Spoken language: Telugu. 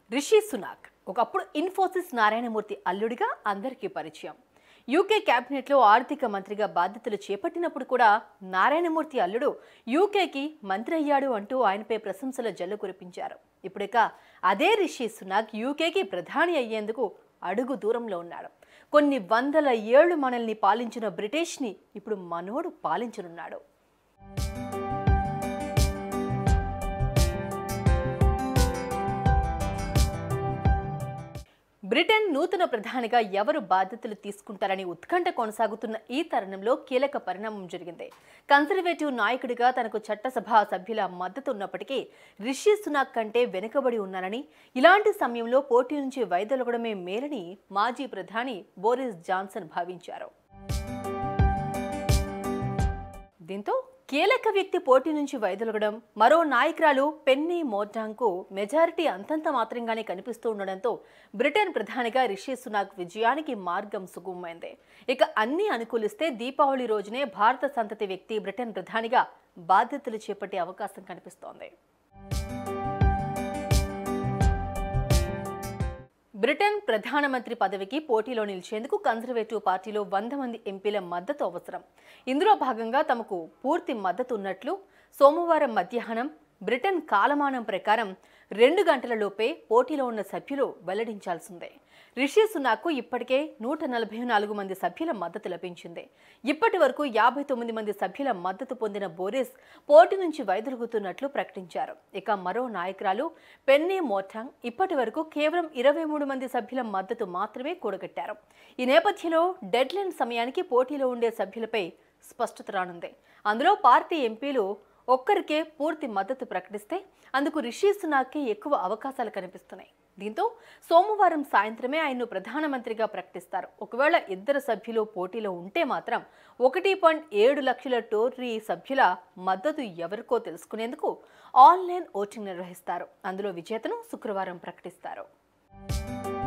రిషి సునాక్ ఒకప్పుడు ఇన్ఫోసిస్ నారాయణమూర్తి అల్లుడిగా అందరికీ పరిచయం యూకే కేబినెట్లో ఆర్థిక మంత్రిగా బాధ్యతలు చేపట్టినప్పుడు కూడా నారాయణమూర్తి అల్లుడు యూకేకి మంత్రి అయ్యాడు అంటూ ఆయనపై ప్రశంసల జల్లు కురిపించారు ఇప్పుడిక అదే రిషి సునాక్ యూకేకి ప్రధాని అయ్యేందుకు అడుగు దూరంలో ఉన్నాడు కొన్ని వందల ఏళ్లు మనల్ని పాలించిన బ్రిటిష్ని ఇప్పుడు మనోడు పాలించనున్నాడు బ్రిటన్ నూతన ప్రధానిగా ఎవరు బాధ్యతలు తీసుకుంటారని ఉత్కంఠ కొనసాగుతున్న ఈ తరుణంలో కీలక పరిణామం జరిగింది కన్సర్వేటివ్ నాయకుడిగా తనకు చట్టసభ సభ్యుల మద్దతు ఉన్నప్పటికీ రిషి సునాక్ కంటే వెనుకబడి ఉన్నారని ఇలాంటి సమయంలో పోటీ నుంచి వైదొలగడమే మేలని మాజీ ప్రధాని బోరిస్ జాన్సన్ భావించారు దీంతో కీలక వ్యక్తి పోటీ నుంచి వైదొలగడం మరో నాయకురాలు పెన్నీ మోర్టాంగ్కు మెజారిటీ అంతంత మాత్రంగానే కనిపిస్తూ ఉండడంతో బ్రిటన్ ప్రధానిగా రిషి సునాక్ విజయానికి మార్గం సుగమమైంది ఇక అన్ని అనుకూలిస్తే దీపావళి రోజునే భారత సంతతి వ్యక్తి బ్రిటన్ ప్రధానిగా బాధ్యతలు చేపట్టే అవకాశం కనిపిస్తోంది బ్రిటన్ ప్రధానమంత్రి పదవికి పోటీలో నిలిచేందుకు కన్జర్వేటివ్ పార్టీలో వంద మంది ఎంపీల మద్దతు అవసరం ఇందులో భాగంగా తమకు పూర్తి మద్దతు ఉన్నట్లు సోమవారం మధ్యాహ్నం బ్రిటన్ కాలమానం ప్రకారం రెండు గంటల లోపే పోటీలో ఉన్న సభ్యులు వెల్లడించాల్సిందే రిషి సునాక్కు ఇప్పటికే నూట నలభై నాలుగు మంది సభ్యుల మద్దతు లభించింది ఇప్పటి వరకు యాభై తొమ్మిది మంది సభ్యుల మద్దతు పొందిన బోరిస్ పోటీ నుంచి వైదొలుగుతున్నట్లు ప్రకటించారు ఇక మరో నాయకురాలు పెన్నీ మోటాంగ్ ఇప్పటి వరకు కేవలం ఇరవై మూడు మంది సభ్యుల మద్దతు మాత్రమే కూడగట్టారు ఈ నేపథ్యంలో డెడ్లైన్ సమయానికి పోటీలో ఉండే సభ్యులపై స్పష్టత రానుంది అందులో పార్టీ ఎంపీలు ఒక్కరికే పూర్తి మద్దతు ప్రకటిస్తే అందుకు రిషి సునాక్కే ఎక్కువ అవకాశాలు కనిపిస్తున్నాయి దీంతో సోమవారం సాయంత్రమే ఆయన్ను ప్రధానమంత్రిగా ప్రకటిస్తారు ఒకవేళ ఇద్దరు సభ్యులు పోటీలో ఉంటే మాత్రం ఒకటి పాయింట్ ఏడు లక్షల టోర్రీ సభ్యుల మద్దతు ఎవరికో తెలుసుకునేందుకు ఆన్లైన్ ఓటింగ్ నిర్వహిస్తారు అందులో విజేతను శుక్రవారం ప్రకటిస్తారు